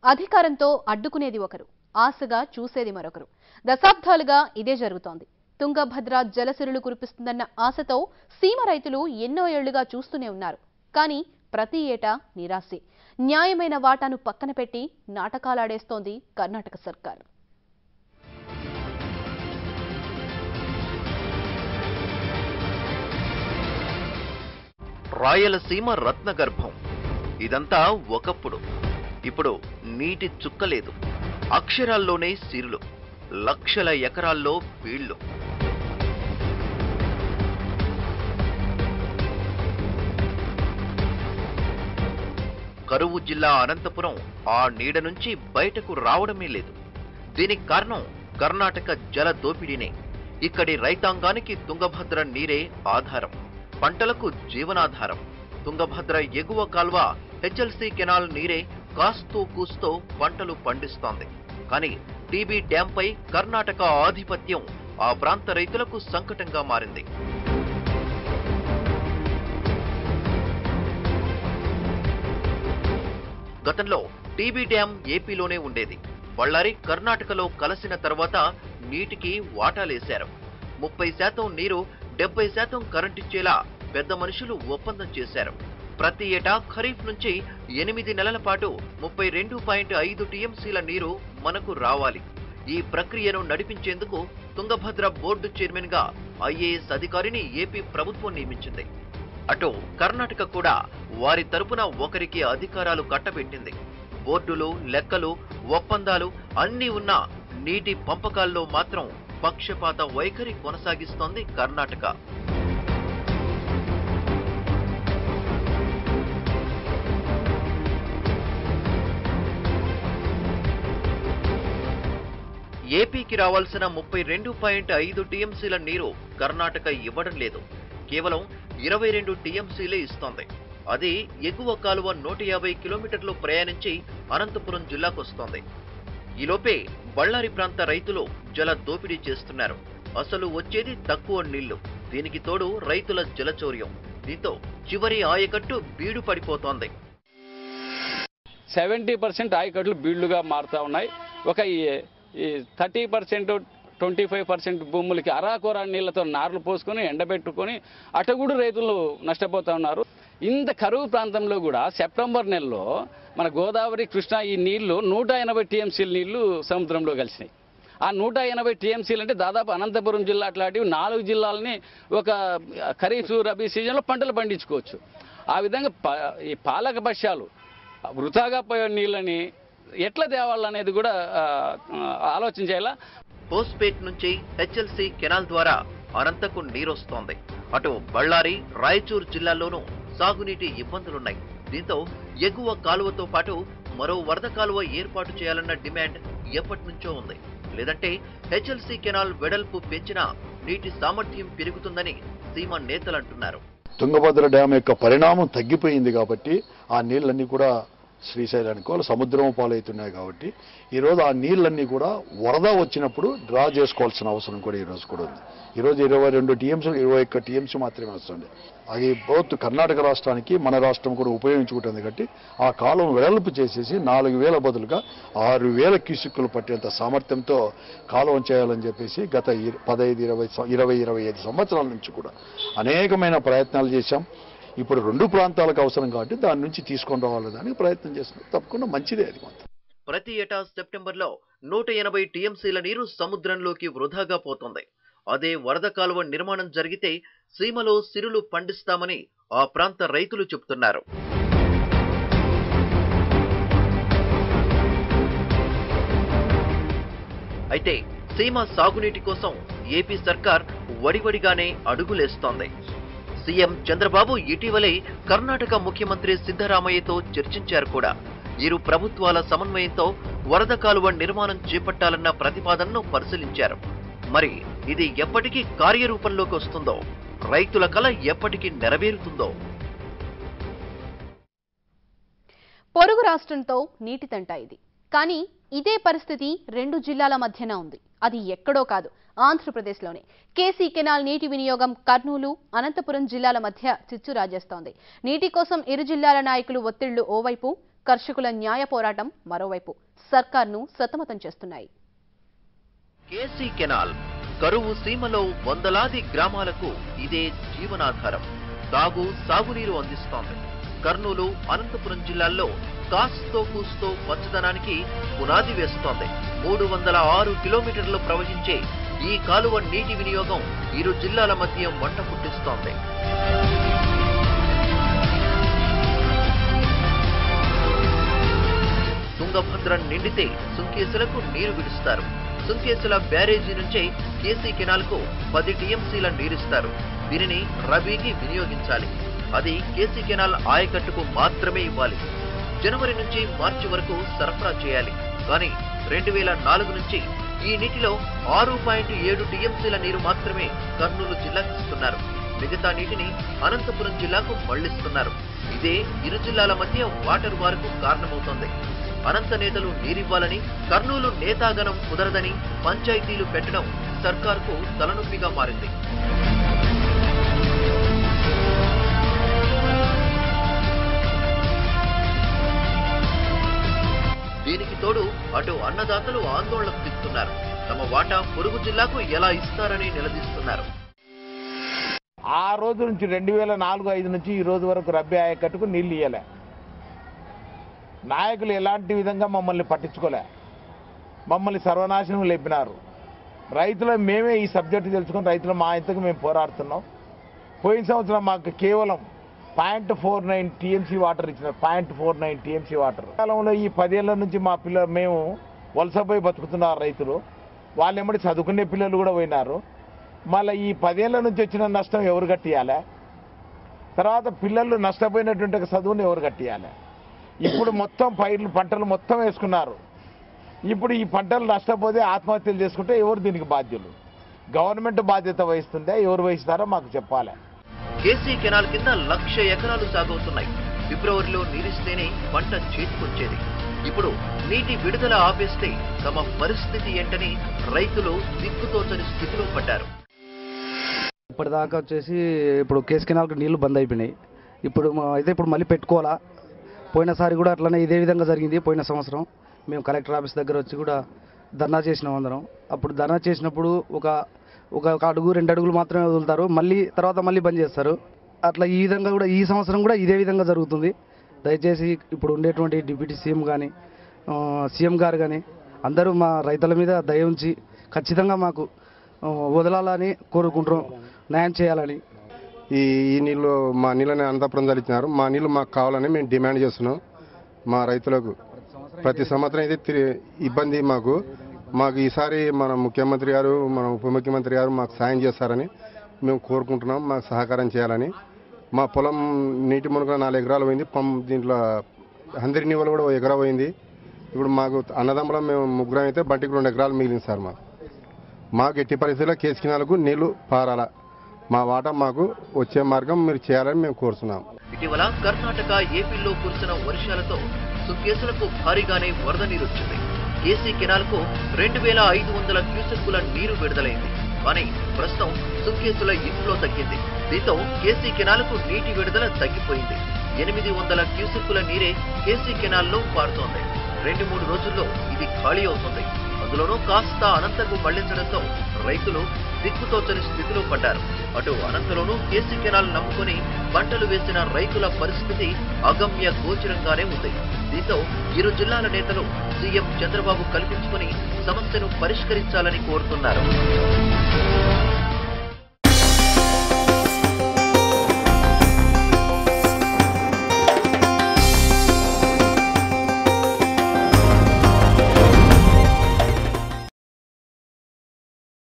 అధికారంతో అడ్డుకునేది ఒకరు ఆశగా చూసేది మరొకరు దశాబ్దాలుగా ఇదే జరుగుతోంది తుంగభద్ర జలసిరులు కురిపిస్తుందన్న ఆశతో సీమ రైతులు ఎన్నో ఏళ్లుగా చూస్తూనే ఉన్నారు కానీ ప్రతి ఏటా నిరాశే న్యాయమైన వాటాను పక్కన పెట్టి నాటకాలాడేస్తోంది కర్ణాటక సర్కార్ రాయలసీమ రత్నగర్భం ఇదంతా ఒకప్పుడు ఇప్పుడు నీటి చుక్కలేదు అక్షరాల్లోనే సిరులు లక్షల ఎకరాల్లో బీళ్లు కరువు జిల్లా అనంతపురం ఆ నీడ నుంచి బయటకు రావడమే లేదు దీనికి కారణం కర్ణాటక జల దోపిడీనే ఇక్కడి రైతాంగానికి తుంగభద్ర నీరే ఆధారం పంటలకు జీవనాధారం తుంగభద్ర ఎగువ కాల్వ హెచ్ఎల్సి కెనాల్ నీరే కాస్తో కూస్తో పంటలు పండిస్తోంది కానీ టీబీ డ్యాంపై కర్ణాటక ఆధిపత్యం ఆ ప్రాంత రైతులకు సంకటంగా మారింది గతంలో టీబీ డ్యాం ఏపీలోనే ఉండేది బళ్ళారి కర్ణాటకలో కలిసిన తర్వాత నీటికి వాటాలేశారు ముప్పై శాతం నీరు డెబ్బై శాతం కరెంటిచ్చేలా పెద్ద మనుషులు ఒప్పందం చేశారు ప్రతి ఏటా ఖరీఫ్ నుంచి ఎనిమిది నెలల పాటు ముప్పై రెండు పాయింట్ ఐదు టీఎంసీల నీరు మనకు రావాలి ఈ ప్రక్రియను నడిపించేందుకు తుంగభద్ర బోర్డు చైర్మన్ గా ఐఏఎస్ అధికారిని ఏపీ ప్రభుత్వం నియమించింది అటు కర్ణాటక కూడా వారి తరపున ఒకరికి అధికారాలు కట్టబెట్టింది బోర్డులు లెక్కలు ఒప్పందాలు అన్నీ ఉన్నా నీటి పంపకాల్లో మాత్రం పక్షపాత వైఖరి కొనసాగిస్తోంది కర్ణాటక ఏపీకి రావాల్సిన ముప్పై రెండు పాయింట్ ఐదు టీఎంసీల నీరు కర్ణాటక ఇవ్వడం లేదు కేవలం ఇరవై రెండు టీఎంసీలే ఇస్తోంది అది ఎగువ కాలువ నూట యాభై కిలోమీటర్లు ప్రయాణించి అనంతపురం జిల్లాకొస్తోంది ఈలోపే బళ్ళారి ప్రాంత రైతులు జల దోపిడీ చేస్తున్నారు అసలు వచ్చేది తక్కువ నీళ్లు దీనికి తోడు రైతుల జలచౌర్యం దీంతో చివరి ఆయకట్టు బీడు పడిపోతోంది సెవెంటీ పర్సెంట్ ఆయకట్లు బీళ్లుగా మారుతూ ఉన్నాయి ఒక ఈ thirty percent twenty five percent భూములకి అరాకొర నీళ్లతో నార్లు పోసుకొని ఎండబెట్టుకొని అటగుడు రైతులు నష్టపోతూ ఉన్నారు ఇంత కరువు ప్రాంతంలో కూడా సెప్టెంబర్ నెలలో మన గోదావరి కృష్ణ ఈ నీళ్లు నూట ఎనభై టీఎంసీల నీళ్లు సముద్రంలో కలిసినాయి ఆ నూట ఎనభై టీఎంసీలు అంటే దాదాపు అనంతపురం జిల్లా అట్లాంటివి నాలుగు జిల్లాలని ఒక ఖరీఫ్ రబీ సీజన్లో పంటలు పండించుకోవచ్చు ఆ విధంగా ప- ఈ పాలక పక్షాలు వృధాగా పోయే నీళ్ళని ఎట్లా తేవాలనేది కూడా ఆ, ఆలోచన చేయాలా పోస్పేట్ నుంచి హెచ్ఎల్సి కెనాల్ ద్వారా అనంతకు నీరొస్తోంది అటు బళ్ళారి రాయచూర్ జిల్లాల్లోనూ సాగునీటి ఇబ్బందులున్నాయి దీంతో ఎగువ కాలువతో పాటు మరో వరద కాలువ ఏర్పాటు చేయాలన్న డిమాండ్ ఎప్పటి నుంచో ఉంది లేదంటే హెచ్ఎల్సి కెనాల్ వెడల్పు పెంచినా నీటి సామర్థ్యం పెరుగుతుందని సీమ నేతలంటున్నారు తుంగభద్ర డ్యామ్ యొక్క పరిణామం తగ్గిపోయింది కాబట్టి ఆ నీళ్ళన్నీ కూడా శ్రీశైలానికి వాళ్ళు సముద్రం పాలవుతున్నాయి కాబట్టి ఈరోజు ఆ నీళ్ళన్నీ కూడా వరద వచ్చినప్పుడు డ్రా చేసుకోవాల్సిన అవసరం కూడా ఈరోజు కూడా ఉంది ఈరోజు ఇరవై రెండు టీఎంసీ ఇరవై ఒక్క టీఎంసీ మాత్రమే వస్తుంది అది బోత్ కర్ణాటక రాష్ట్రానికి మన రాష్ట్రం కూడా ఉపయోగించుకుంటుంది కాబట్టి ఆ కాలం వెడల్పు చేసేసి నాలుగు వేల బదులుగా ఆరు వేల క్యూసిక్కులు పట్టేంత సామర్థ్యంతో కాలువం చేయాలని చెప్పేసి గత ఇర- పదహైదు ఇరవై సం- ఇరవై ఇరవై ఐదు సంవత్సరాల నుంచి కూడా అనేకమైన ప్రయత్నాలు చేశాం ఇప్పుడు రెండు ప్రాంతాలకు అవసరం కాబట్టి దాని నుంచి తీసుకొని రావాలి దానికి ప్రయత్నం చేస్తున్నాం తప్పకుండా మంచిదే అది మాత్రం ప్రతి ఏటా సెప్టెంబర్లో నూట ఎనభై టీఎంసీల నీరు సముద్రంలోకి వృధాగా పోతోంది అదే వరద కాలువ నిర్మాణం జరిగితే సీమలో సిరులు పండిస్తామని ఆ ప్రాంత రైతులు చెబుతున్నారు అయితే సీమ సాగునీటి కోసం ఏపీ సర్కార్ వడివడిగానే అడుగులేస్తోంది సీఎం చంద్రబాబు ఇటీవలే కర్ణాటక ముఖ్యమంత్రి సిద్ధరామయ్యతో చర్చించారు కూడా ఇరు ప్రభుత్వాల సమన్వయంతో వరద కాలువ నిర్మాణం చేపట్టాలన్న ప్రతిపాదనను పరిశీలించారు మరి ఇది ఎప్పటికీ కార్యరూపంలోకి వస్తుందో రైతుల కల ఎప్పటికీ నెరవేరుతుందో పొరుగు రాష్ట్రంతో నీటి తంట ఇది కానీ ఇదే పరిస్థితి రెండు జిల్లాల మధ్యన ఉంది అది ఎక్కడో కాదు ఆంధ్రప్రదేశ్లోనే కేసీ కెనాల్ నీటి వినియోగం కర్నూలు అనంతపురం జిల్లాల మధ్య చిచ్చు రాజేస్తోంది నీటి కోసం ఇరు జిల్లాల నాయకులు ఒత్తిళ్లు ఓవైపు కర్షకుల న్యాయ పోరాటం మరోవైపు సర్కార్ను సతమతం చేస్తున్నాయి కేసీ కెనాల్ కరువు సీమలో వందలాది గ్రామాలకు ఇదే జీవనాధారం తాగు సాగునీరు అందిస్తోంది కర్నూలు అనంతపురం జిల్లాల్లో కాస్తో కూస్తో పచ్చదనానికి పునాది వేస్తోంది మూడు వందల ఆరు కిలోమీటర్లు ప్రవహించే ఈ కాలువ నీటి వినియోగం ఇరు జిల్లాల మధ్య మంట పుట్టిస్తోంది తుంగభద్ర నిండితే సుంకేసులకు నీరు విడుస్తారు సుంకేసుల బ్యారేజీ నుంచే కేసీ కెనాల్ కు పది టీఎంసీల నీరిస్తారు దీనిని రబీకి వినియోగించాలి అది కేసీ కెనాల్ ఆయకట్టుకు మాత్రమే ఇవ్వాలి జనవరి నుంచి మార్చి వరకు సరఫరా చేయాలి కానీ రెండు వేల నాలుగు నుంచి ఈ నీటిలో ఆరు పాయింట్ ఏడు టీఎంసీల నీరు మాత్రమే కర్నూలు జిల్లాకి ఇస్తున్నారు మిగతా నీటిని అనంతపురం జిల్లాకు మళ్లిస్తున్నారు ఇదే ఇరు జిల్లాల మధ్య వాటర్ వారకు కారణమవుతోంది అనంత నేతలు నీరివ్వాలని కర్నూలు నేతాగణం కుదరదని పంచాయతీలు పెట్టడం సర్కార్కు తలనొప్పిగా మారింది దీనికి తోడు అటు అన్నదాతలు ఆందోళనకు దిగుతున్నారు తమ వాటా పొరుగు జిల్లాకు ఎలా ఇస్తారని నిలదీస్తున్నారు ఆ రోజు నుంచి రెండు వేల నాలుగు ఐదు నుంచి ఈ రోజు వరకు రబ్బీ ఆయకట్టుకు నీళ్ళు ఇయ్యలే నాయకులు ఎలాంటి విధంగా మమ్మల్ని పట్టించుకోలే మమ్మల్ని సర్వనాశనం లేపినారు రైతుల మేమే ఈ సబ్జెక్టు తెలుసుకొని రైతులు మా ఇంతకు మేము పోరాడుతున్నాం పోయిన సంవత్సరం మాకు కేవలం point four nine TMC water ఇచ్చినారు point four nine TMC water కాలంలో ఈ పదేళ్ల నుంచి మా పిల్ల మేము వలసపోయి బతుకుతున్నారు రైతులు వాళ్ళు ఎమ్మడి చదువుకునే పిల్లలు కూడా పోయినారు మళ్ళీ ఈ పదేళ్ల నుంచి వచ్చిన నష్టం ఎవరు కట్టియాలి తర్వాత పిల్లలు నష్టపోయినటువంటి ఒక చదువుని ఎవరు కట్టియాలి ఇప్పుడు మొత్తం పైర్లు పంటలు మొత్తం వేసుకున్నారు ఇప్పుడు ఈ పంటలు నష్టపోతే ఆత్మహత్యలు చేసుకుంటే ఎవరు దీనికి బాధ్యులు గవర్నమెంట్ బాధ్యత వహిస్తుందే ఎవరు వహిస్తారో మాకు చెప్పాలి కేసీ కెనాల్ కింద లక్ష ఎకరాలు సాగవుతున్నాయి ఫిబ్రవరిలో నీరిస్తేనే పంట చేతికొచ్చేది ఇప్పుడు నీటి విడుదల ఆపేస్తే తమ పరిస్థితి ఏంటని రైతులు దిక్కుతోచని స్థితిలో పడ్డారు ఇప్పటిదాకా వచ్చేసి ఇప్పుడు కేసు కెనాల్కి నీళ్లు బంద్ అయిపోయినాయి ఇప్పుడు మా- అయితే ఇప్పుడు మళ్ళీ పెట్టుకోవాలా పోయినసారి కూడా అట్లనే ఇదే విధంగా జరిగింది పోయిన సంవత్సరం మేము కలెక్టర్ ఆఫీస్ దగ్గర వచ్చి కూడా ధర్నా చేసినాం అందరం అప్పుడు ధర్నా చేసినప్పుడు ఒక ఒక ఒక అడుగు రెండు అడుగులు మాత్రమే వదులుతారు మళ్ళీ తర్వాత మళ్ళీ బంద్ చేస్తారు అట్లా ఈ విధంగా కూడా ఈ సంవత్సరం కూడా ఇదే విధంగా జరుగుతుంది దయచేసి ఇప్పుడు ఉండేటువంటి డిప్యూటీ సీఎం కానీ సీఎం గారు కానీ అందరూ మా రైతుల మీద దయ ఉంచి ఖచ్చితంగా మాకు ఆ, వదలాలని కోరుకుంటున్నాం న్యాయం చేయాలని ఈ ఈ నీళ్ళు మా నీళ్ళని అనంతపురం తరలిచ్చినారు మా నీళ్ళు మాకు కావాలని మేము డిమాండ్ చేస్తున్నాం మా రైతులకు ప్రతి సంవత్సరం అయితే తిరి- ఇబ్బంది మాకు మాకు ఈసారి మన ముఖ్యమంత్రి గారు మన ఉప ముఖ్యమంత్రి గారు మాకు సాయం చేస్తారని మేము కోరుకుంటున్నాం మాకు సహకారం చేయాలని మా పొలం నీటి మునుగ నాలుగు ఎకరాలు పోయింది పం దీంట్లో అందరి నీళ్ళు కూడా ఓ ఎకరా పోయింది ఇప్పుడు మాకు అన్నదమ్ములం మేము ముగ్గురం అయితే బట్టికి రెండు ఎకరాలు మిగిలింది సార్ మాకు మాకు ఎట్టి పరిస్థితుల్లో కేసు కినాలకు నీళ్లు పారాల మా వాటా మాకు వచ్చే మార్గం మీరు చేయాలని మేము కోరుతున్నాం ఇటీవల కర్ణాటక ఏపీలో కురిసిన వర్షాలతో సుంకేసులకు భారీగానే వరద నీరు వచ్చింది కేసీ కెనాల్ కు రెండు వేల ఐదు వందల క్యూసెక్కుల నీరు విడుదలైంది కానీ ప్రస్తుతం సుంకేసుల ఇంట్లో తగ్గింది దీంతో కేసీ కెనాల్ కు నీటి విడుదల తగ్గిపోయింది ఎనిమిది వందల క్యూసెక్కుల నీరే కేసీ కెనాల్లో పారుతోంది రెండు మూడు రోజుల్లో ఇది ఖాళీ అవుతుంది అందులోనూ కాస్త అనంతకు మళ్లించడంతో రైతులు దిక్కుతోచని స్థితిలో పడ్డారు అటు అనంతలోనూ కేసీ కెనాల్ నమ్ముకొని పంటలు వేసిన రైతుల పరిస్థితి అగమ్య గోచరంగానే ఉంది దీంతో ఇరు జిల్లాల నేతలు సీఎం చంద్రబాబు కల్పించుకుని సమస్యను పరిష్కరించాలని కోరుతున్నారు